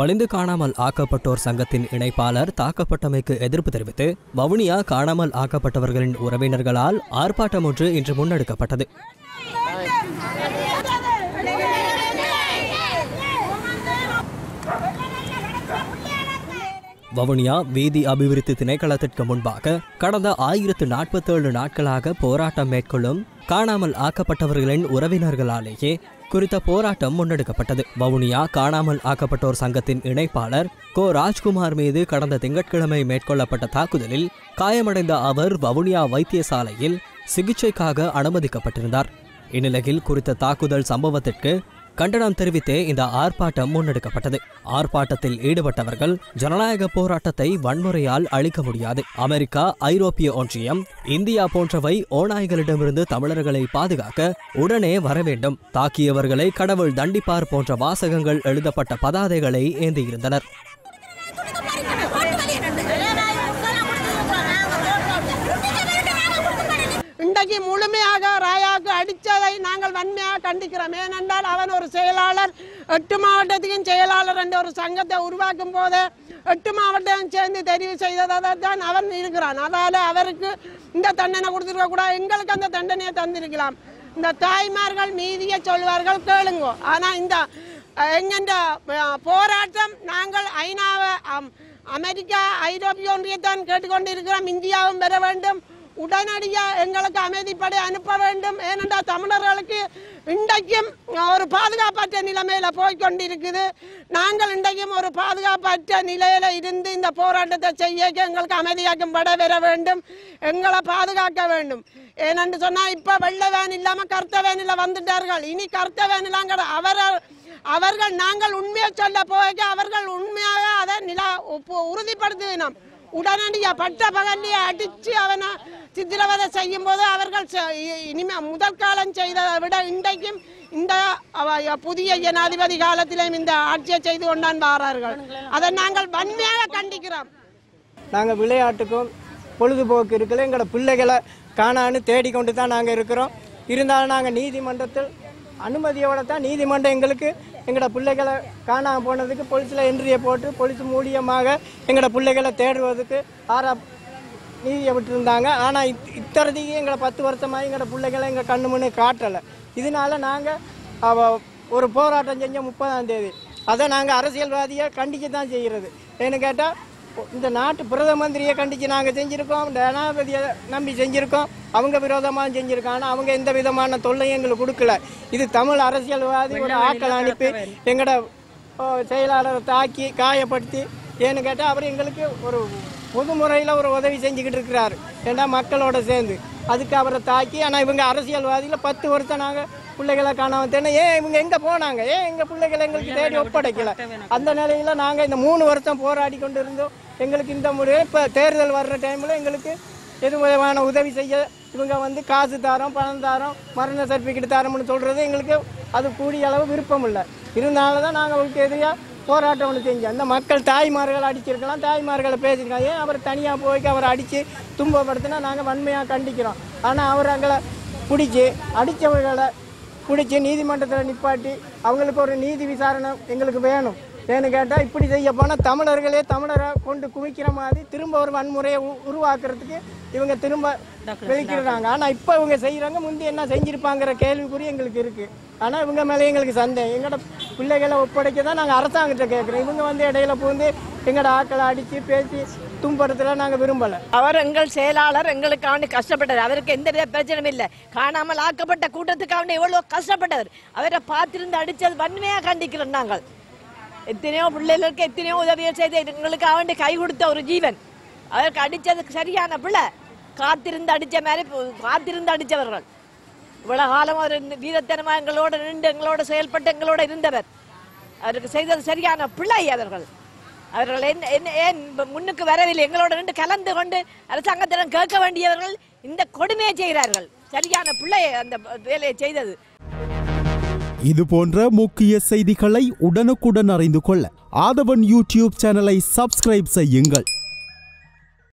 வலிந்து காணாமல் ஆக்கப்பட்டோர் சங்கத்தின் இணைப்பாளர் தாக்கப்பட்டமைக்கு எதிர்ப்பு தெரிவித்து வவுனியா காணாமல் ஆக்கப்பட்டவர்களின் உறவினர்களால் ஆர்ப்பாட்டம் ஒன்று இன்று முன்னெடுக்கப்பட்டது வவுனியா வீதி அபிவிருத்தி திணைக்களத்திற்கு முன்பாக கடந்த ஆயிரத்து நாற்பத்தேழு நாட்களாக போராட்டம் மேற்கொள்ளும் காணாமல் ஆக்கப்பட்டவர்களின் உறவினர்களாலேயே குறித்த போராட்டம் முன்னெடுக்கப்பட்டது வவுனியா காணாமல் ஆக்கப்பட்டோர் சங்கத்தின் இணைப்பாளர் கோ ராஜ்குமார் மீது கடந்த திங்கட்கிழமை மேற்கொள்ளப்பட்ட தாக்குதலில் காயமடைந்த அவர் வவுனியா வைத்தியசாலையில் சிகிச்சைக்காக அனுமதிக்கப்பட்டிருந்தார் இந்நிலையில் குறித்த தாக்குதல் சம்பவத்திற்கு கண்டனம் தெரிவித்தே இந்த ஆர்ப்பாட்டம் முன்னெடுக்கப்பட்டது ஆர்ப்பாட்டத்தில் ஈடுபட்டவர்கள் ஜனநாயக போராட்டத்தை வன்முறையால் அழிக்க முடியாது அமெரிக்கா ஐரோப்பிய ஒன்றியம் இந்தியா போன்றவை ஓநாய்களிடமிருந்து தமிழர்களை பாதுகாக்க உடனே வர வேண்டும் தாக்கியவர்களை கடவுள் தண்டிப்பார் போன்ற வாசகங்கள் எழுதப்பட்ட பதாதைகளை ஏந்தியிருந்தனர் இன்றைக்கு முழுமையாக ராயாவுக்கு அடித்ததை நாங்கள் வன்மையாக கண்டிக்கிறோம் ஏனென்றால் அவன் ஒரு செயலாளர் எட்டு மாவட்டத்துக்கும் செயலாளர் என்ற ஒரு சங்கத்தை உருவாக்கும் போது எட்டு மாவட்டம் சேர்ந்து தெரிவு செய்ததாக தான் அவன் இருக்கிறான் அதால் அவருக்கு இந்த தண்டனை கொடுத்துருக்க கூடாது எங்களுக்கு அந்த தண்டனையை தந்திருக்கலாம் இந்த தாய்மார்கள் மீதியை சொல்வார்கள் கேளுங்கோ ஆனால் இந்த எங்கென்ற போராட்டம் நாங்கள் ஐநாவை அம்- அமெரிக்கா ஐரோப்பிய ஒன்றியத்தான் கேட்டுக்கொண்டிருக்கிறோம் இந்தியாவும் பெற வேண்டும் உடனடியாக எங்களுக்கு அமைதிப்படை அனுப்ப வேண்டும் ஏனென்றால் தமிழர்களுக்கு இன்றைக்கும் ஒரு பாதுகாப்பற்ற நிலைமையில போய்க்கொண்டிருக்குது நாங்கள் இன்றைக்கும் ஒரு பாதுகாப்பற்ற நிலையில இருந்து இந்த போராட்டத்தை செய்ய எங்களுக்கு அமைதியாக்கும் பட பெற வேண்டும் எங்களை பாதுகாக்க வேண்டும் ஏனென்று சொன்னா இப்ப வெள்ளை வேன் இல்லாம கருத்த வேனில வந்துட்டார்கள் இனி கருத்த வேனிலாம் கிடையாது அவர் அவர்கள் நாங்கள் உண்மையை சொல்ல போக அவர்கள் உண்மையாக அதை நிலா உப்பு- உறுதிப்படுத்தினோம் உடனடியாக பட்ட பகல்லையே அடித்து அவனை சித்திரவதை செய்யும் போது அவர்கள் செ- இ- இனிமே முதல் காலம் செய்ததை விட இன்றைக்கும் இந்த அவ- புதிய ஜனாதிபதி காலத்திலும் இந்த ஆட்சியை செய்து கொண்டான் வாரார்கள் அதை நாங்கள் வன்மையாக கண்டிக்கிறோம் நாங்கள் விளையாட்டுக்கும் பொழுதுபோக்கு இருக்கல எங்களோட பிள்ளைகளை காணான்னு தேடிக்கொண்டு தான் நாங்கள் இருக்கிறோம் இருந்தாலும் நாங்கள் நீதிமன்றத்தில் அனுமதியோட தான் நீதிமன்றம் எங்களுக்கு எங்களோட பிள்ளைகளை காணாமல் போனதுக்கு போலீஸில் என்ட்ரியை போட்டு போலீஸ் மூலியமாக எங்களோட பிள்ளைகளை தேடுவதுக்கு ஆரா நீதியை விட்டுருந்தாங்க ஆனால் இத் இத்தரதிக்கு எங்களை பத்து வருஷமாக எங்களோட பிள்ளைகளை எங்கள் கண்ணு முன்னே காட்டலை இதனால நாங்கள் ஒரு போராட்டம் செஞ்ச முப்பதாம் தேதி அதை நாங்கள் அரசியல்வாதியை கண்டிக்க தான் செய்கிறது ஏன்னு கேட்டால் இந்த நாட்டு பிரதம மந்திரியை கண்டித்து நாங்கள் செஞ்சுருக்கோம் ஜனாதிபதியை நம்பி செஞ்சுருக்கோம் அவங்க விரோதமாக செஞ்சுருக்கோம் ஆனால் அவங்க எந்த விதமான தொல்லையும் எங்களுக்கு கொடுக்கல இது தமிழ் அரசியல்வாதி ஒரு ஆட்கள் அனுப்பி எங்களோட ஓ, செயலாளரை தாக்கி காயப்படுத்தி ஏன்னு கேட்டால் அவர் எங்களுக்கு ஒரு பொது முறையில் ஒரு உதவி செஞ்சுக்கிட்டு இருக்கிறாரு ஏன்னா மக்களோட சேர்ந்து அதுக்கு அவரை தாக்கி ஆனால் இவங்க அரசியல்வாதியில் பத்து வருஷம் நாங்கள் பிள்ளைகளை காணாம தேடினா ஏன் இவங்க எங்கே போனாங்க ஏன் எங்கள் பிள்ளைகளை எங்களுக்கு தேடி ஒப்படைக்கல அந்த நிலையில் நாங்கள் இந்த மூணு வருஷம் போராடி கொண்டு இருந்தோம் எங்களுக்கு இந்த முறை இப்போ தேர்தல் வர்ற டைமில் எங்களுக்கு எது விதமான உதவி செய்ய இவங்க வந்து காசு தரோம் பணம் தரோம் மரண சர்டிஃபிகேட் தரோம்னு சொல்கிறது எங்களுக்கு அது கூடிய அளவு விருப்பம் இல்லை இருந்தாலும் தான் நாங்கள் அவங்களுக்கு எதிராக போராட்டம் ஒன்று செஞ்சோம் அந்த மக்கள் தாய்மார்கள் அடிச்சிருக்கலாம் தாய்மார்களை பேசியிருக்காங்க ஏன் அவர் தனியாக போய் அவரை அடித்து துன்பப்படுத்தினா நாங்கள் வன்மையாக கண்டிக்கிறோம் ஆனால் அவர் அங்களை பிடிச்சி அடித்தவர்களை பிடிச்சி நீதிமன்றத்தில் நிப்பாட்டி அவங்களுக்கு ஒரு நீதி விசாரணை எங்களுக்கு வேணும் ஏன்னு கேட்டால் இப்படி செய்ய போனால் தமிழர்களே தமிழரை கொண்டு குவிக்கிற மாதிரி திரும்ப ஒரு வன்முறையை உ- உருவாக்குறதுக்கு இவங்க திரும்ப வெளிக்கிறாங்க ஆனால் இப்போ இவங்க செய்கிறாங்க முந்தி என்ன செஞ்சிருப்பாங்கிற கேள்விக்குறி எங்களுக்கு இருக்குது ஆனால் இவங்க மேலே எங்களுக்கு சந்தேகம் எங்களோட பிள்ளைகளை ஒப்படைக்க தான் நாங்கள் அரசாங்கத்தை கேட்குறோம் இவங்க வந்து இடையில பூந்து எங்களோட ஆட்களை அடித்து பேசி துன்படுத்தல நாங்கள் விரும்பலை அவர் எங்கள் செயலாளர் எங்களுக்காண்டி கஷ்டப்பட்டார் அவருக்கு எந்த வித பிரச்சனையும் இல்லை காணாமல் ஆக்கப்பட்ட கூட்டத்துக்காண்டி எவ்வளவு கஷ்டப்பட்டவர் அவரை பார்த்திருந்து அடிச்சது வன்மையா கண்டிக்கிறோம் நாங்கள் எத்தனையோ பிள்ளைகளுக்கு எத்தனையோ உதவிகள் செய்து எங்களுக்கு அவண்டி கை கொடுத்த ஒரு ஜீவன் அவருக்கு அடிச்சது சரியான பிள்ளை காத்திருந்து அடிச்ச மாதிரி பு- காத்திருந்து அடிச்சவர்கள் இவ்வளவு காலம் அவர் இந்த வீரத்தனமா எங்களோட நின்று எங்களோட செயல்பட்டு எங்களோட இருந்தவர் அவருக்கு செய்தது சரியான பிள்ளை அவர்கள் அவர்கள் என்ன என்ன- ஏன் இப்ப முன்னுக்கு வரவில்லை எங்களோட நின்று கலந்து கொண்டு அரசாங்கத்திடம் கேட்க வேண்டியவர்கள் இந்த கொடுமையை செய்கிறார்கள் சரியான பிள்ளை அந்த வேலையை செய்தது இது போன்ற முக்கிய செய்திகளை உடனுக்குடன் அறிந்து கொள்ள ஆதவன் யூடியூப் சேனலை சப்ஸ்கிரைப் செய்யுங்கள்